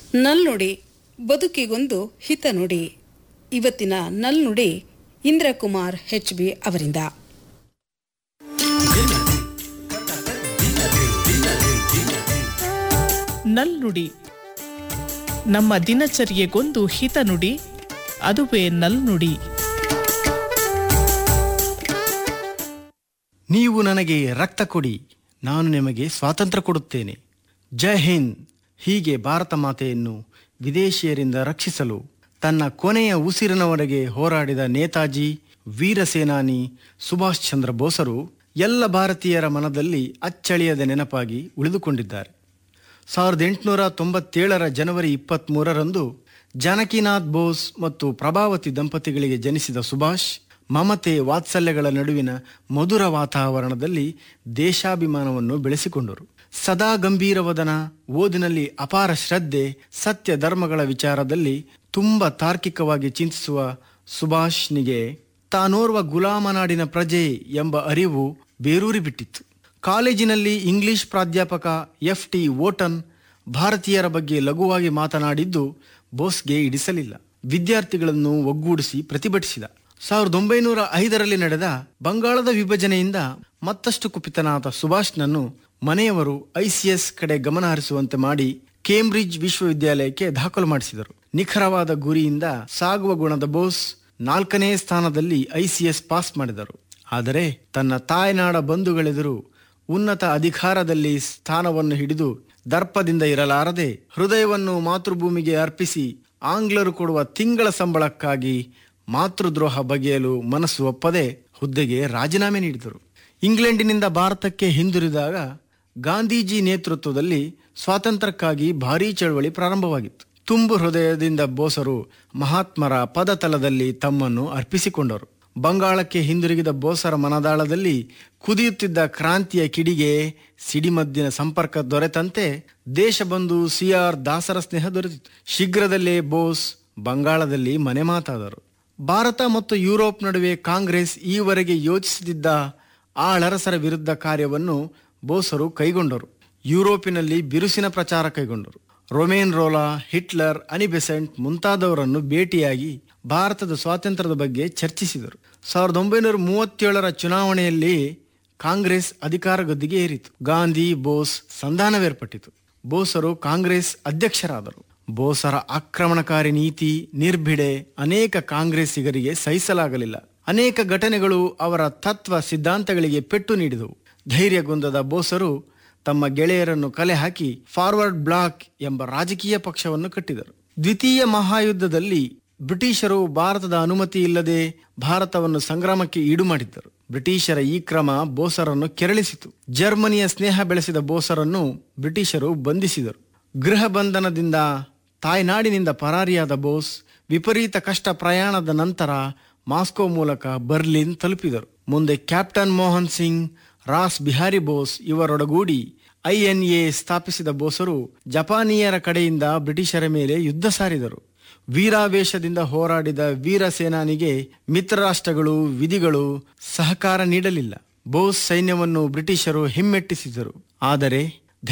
ನಲ್ನುಡಿ ಬದುಕಿಗೊಂದು ಹಿತನುಡಿ ಇವತ್ತಿನ ನಲ್ನುಡಿ Indrakumar H B ಅವರಿಂದ ನಲ್ನುಡಿ ನಮ್ಮ ದಿನಚರ್ಯೆಗೊಂದು ಹಿತನುಡಿ ಅದುವೇ ನಲ್ನುಡಿ ನೀವು ನನಗೆ ರಕ್ತ ಕೊಡಿ ನಾನು ನಿಮಗೆ ಸ್ವಾತಂತ್ರ್ಯ ಕೊಡುತ್ತೇನೆ ಜೈ ಹಿಂದ್ ಹೀಗೆ ಭಾರತ ಮಾತೆಯನ್ನು ವಿದೇಶಿಯರಿಂದ ರಕ್ಷಿಸಲು ತನ್ನ ಕೊನೆಯ ಉಸಿರಿನವರೆಗೆ ಹೋರಾಡಿದ ನೇತಾಜಿ ವೀರ ಸೇನಾನಿ ಸುಭಾಷ್ ಚಂದ್ರ ಬೋಸರು ಎಲ್ಲ ಭಾರತೀಯರ ಮನದಲ್ಲಿ ಅಚ್ಚಳಿಯದ ನೆನಪಾಗಿ ಉಳಿದುಕೊಂಡಿದ್ದಾರೆ ಸಾವಿರದ ಎಂಟುನೂರ ತೊಂಬತ್ತೇಳರ ಜನವರಿ ಇಪ್ಪತ್ತ್ಮೂರರಂದು ಜಾನಕಿನಾಥ್ ಬೋಸ್ ಮತ್ತು ಪ್ರಭಾವತಿ ದಂಪತಿಗಳಿಗೆ ಜನಿಸಿದ ಸುಭಾಷ್ ಮಮತೆ ವಾತ್ಸಲ್ಯಗಳ ನಡುವಿನ ಮಧುರ ವಾತಾವರಣದಲ್ಲಿ ದೇಶಾಭಿಮಾನವನ್ನು ಬೆಳೆಸಿಕೊಂಡರು ಸದಾ ಗಂಭೀರವದನ ಓದಿನಲ್ಲಿ ಅಪಾರ ಶ್ರದ್ಧೆ ಸತ್ಯ ಧರ್ಮಗಳ ವಿಚಾರದಲ್ಲಿ ತುಂಬ ತಾರ್ಕಿಕವಾಗಿ ಚಿಂತಿಸುವ ಸುಭಾಷ್ನಿಗೆ ತಾನೋರ್ವ ಗುಲಾಮನಾಡಿನ ಪ್ರಜೆ ಎಂಬ ಅರಿವು ಬೇರೂರಿ ಬಿಟ್ಟಿತ್ತು ಕಾಲೇಜಿನಲ್ಲಿ ಇಂಗ್ಲಿಷ್ ಪ್ರಾಧ್ಯಾಪಕ ಎಫ್ ಟಿ ಓಟನ್ ಭಾರತೀಯರ ಬಗ್ಗೆ ಲಘುವಾಗಿ ಮಾತನಾಡಿದ್ದು ಬೋಸ್ಗೆ ಇಡಿಸಲಿಲ್ಲ ವಿದ್ಯಾರ್ಥಿಗಳನ್ನು ಒಗ್ಗೂಡಿಸಿ ಪ್ರತಿಭಟಿಸಿದ ಸಾವಿರದ ಒಂಬೈನೂರ ಐದರಲ್ಲಿ ನಡೆದ ಬಂಗಾಳದ ವಿಭಜನೆಯಿಂದ ಮತ್ತಷ್ಟು ಕುಪಿತನಾದ ಸುಭಾಷ್ನನ್ನು ಮನೆಯವರು ಐಸಿಎಸ್ ಕಡೆ ಗಮನ ಹರಿಸುವಂತೆ ಮಾಡಿ ಕೇಂಬ್ರಿಡ್ಜ್ ವಿಶ್ವವಿದ್ಯಾಲಯಕ್ಕೆ ದಾಖಲು ಮಾಡಿಸಿದರು ನಿಖರವಾದ ಗುರಿಯಿಂದ ಸಾಗುವ ಗುಣದ ಬೋಸ್ ನಾಲ್ಕನೇ ಸ್ಥಾನದಲ್ಲಿ ಐಸಿಎಸ್ ಪಾಸ್ ಮಾಡಿದರು ಆದರೆ ತನ್ನ ತಾಯ್ನಾಡ ಬಂಧುಗಳೆದುರು ಉನ್ನತ ಅಧಿಕಾರದಲ್ಲಿ ಸ್ಥಾನವನ್ನು ಹಿಡಿದು ದರ್ಪದಿಂದ ಇರಲಾರದೆ ಹೃದಯವನ್ನು ಮಾತೃಭೂಮಿಗೆ ಅರ್ಪಿಸಿ ಆಂಗ್ಲರು ಕೊಡುವ ತಿಂಗಳ ಸಂಬಳಕ್ಕಾಗಿ ಮಾತೃದ್ರೋಹ ಬಗೆಯಲು ಮನಸ್ಸು ಒಪ್ಪದೆ ಹುದ್ದೆಗೆ ರಾಜೀನಾಮೆ ನೀಡಿದರು ಇಂಗ್ಲೆಂಡಿನಿಂದ ಭಾರತಕ್ಕೆ ಹಿಂದಿರುಗಿದಾಗ ಗಾಂಧೀಜಿ ನೇತೃತ್ವದಲ್ಲಿ ಸ್ವಾತಂತ್ರ್ಯಕ್ಕಾಗಿ ಭಾರೀ ಚಳವಳಿ ಪ್ರಾರಂಭವಾಗಿತ್ತು ತುಂಬು ಹೃದಯದಿಂದ ಬೋಸರು ಮಹಾತ್ಮರ ಪದತಲದಲ್ಲಿ ತಮ್ಮನ್ನು ಅರ್ಪಿಸಿಕೊಂಡರು ಬಂಗಾಳಕ್ಕೆ ಹಿಂದಿರುಗಿದ ಬೋಸರ ಮನದಾಳದಲ್ಲಿ ಕುದಿಯುತ್ತಿದ್ದ ಕ್ರಾಂತಿಯ ಕಿಡಿಗೆ ಸಿಡಿಮದ್ದಿನ ಸಂಪರ್ಕ ದೊರೆತಂತೆ ದೇಶಬಂಧು ಸಿ ಆರ್ ದಾಸರ ಸ್ನೇಹ ದೊರೆತಿತ್ತು ಶೀಘ್ರದಲ್ಲೇ ಬೋಸ್ ಬಂಗಾಳದಲ್ಲಿ ಮನೆ ಮಾತಾದರು ಭಾರತ ಮತ್ತು ಯುರೋಪ್ ನಡುವೆ ಕಾಂಗ್ರೆಸ್ ಈವರೆಗೆ ಯೋಚಿಸದಿದ್ದ ಆಳರಸರ ವಿರುದ್ಧ ಕಾರ್ಯವನ್ನು ಬೋಸರು ಕೈಗೊಂಡರು ಯುರೋಪಿನಲ್ಲಿ ಬಿರುಸಿನ ಪ್ರಚಾರ ಕೈಗೊಂಡರು ರೊಮೇನ್ ರೋಲಾ ಹಿಟ್ಲರ್ ಅನಿಬೆಸೆಂಟ್ ಮುಂತಾದವರನ್ನು ಭೇಟಿಯಾಗಿ ಭಾರತದ ಸ್ವಾತಂತ್ರ್ಯದ ಬಗ್ಗೆ ಚರ್ಚಿಸಿದರು ಸಾವಿರದ ಒಂಬೈನೂರ ಮೂವತ್ತೇಳರ ಚುನಾವಣೆಯಲ್ಲಿ ಕಾಂಗ್ರೆಸ್ ಅಧಿಕಾರ ಗದ್ದಿಗೆ ಏರಿತು ಗಾಂಧಿ ಬೋಸ್ ಸಂಧಾನವೇರ್ಪಟ್ಟಿತು ಬೋಸರು ಕಾಂಗ್ರೆಸ್ ಅಧ್ಯಕ್ಷರಾದರು ಬೋಸರ ಆಕ್ರಮಣಕಾರಿ ನೀತಿ ನಿರ್ಭಿಡೆ ಅನೇಕ ಕಾಂಗ್ರೆಸ್ಸಿಗರಿಗೆ ಸಹಿಸಲಾಗಲಿಲ್ಲ ಅನೇಕ ಘಟನೆಗಳು ಅವರ ತತ್ವ ಸಿದ್ಧಾಂತಗಳಿಗೆ ಪೆಟ್ಟು ನೀಡಿದವು ಧೈರ್ಯಗೊಂದದ ಬೋಸರು ತಮ್ಮ ಗೆಳೆಯರನ್ನು ಕಲೆ ಹಾಕಿ ಫಾರ್ವರ್ಡ್ ಬ್ಲಾಕ್ ಎಂಬ ರಾಜಕೀಯ ಪಕ್ಷವನ್ನು ಕಟ್ಟಿದರು ದ್ವಿತೀಯ ಮಹಾಯುದ್ಧದಲ್ಲಿ ಬ್ರಿಟಿಷರು ಭಾರತದ ಅನುಮತಿ ಇಲ್ಲದೆ ಭಾರತವನ್ನು ಸಂಗ್ರಾಮಕ್ಕೆ ಈಡು ಮಾಡಿದ್ದರು ಬ್ರಿಟಿಷರ ಈ ಕ್ರಮ ಬೋಸರನ್ನು ಕೆರಳಿಸಿತು ಜರ್ಮನಿಯ ಸ್ನೇಹ ಬೆಳೆಸಿದ ಬೋಸರನ್ನು ಬ್ರಿಟಿಷರು ಬಂಧಿಸಿದರು ಗೃಹ ಬಂಧನದಿಂದ ತಾಯ್ನಾಡಿನಿಂದ ಪರಾರಿಯಾದ ಬೋಸ್ ವಿಪರೀತ ಕಷ್ಟ ಪ್ರಯಾಣದ ನಂತರ ಮಾಸ್ಕೋ ಮೂಲಕ ಬರ್ಲಿನ್ ತಲುಪಿದರು ಮುಂದೆ ಕ್ಯಾಪ್ಟನ್ ಮೋಹನ್ ಸಿಂಗ್ ರಾಸ್ ಬಿಹಾರಿ ಬೋಸ್ ಇವರೊಡಗೂಡಿ ಐಎನ್ಎ ಸ್ಥಾಪಿಸಿದ ಬೋಸರು ಜಪಾನಿಯರ ಕಡೆಯಿಂದ ಬ್ರಿಟಿಷರ ಮೇಲೆ ಯುದ್ಧ ಸಾರಿದರು ವೀರಾವೇಶದಿಂದ ಹೋರಾಡಿದ ವೀರ ಸೇನಾನಿಗೆ ಮಿತ್ರ ರಾಷ್ಟ್ರಗಳು ವಿಧಿಗಳು ಸಹಕಾರ ನೀಡಲಿಲ್ಲ ಬೋಸ್ ಸೈನ್ಯವನ್ನು ಬ್ರಿಟಿಷರು ಹಿಮ್ಮೆಟ್ಟಿಸಿದರು ಆದರೆ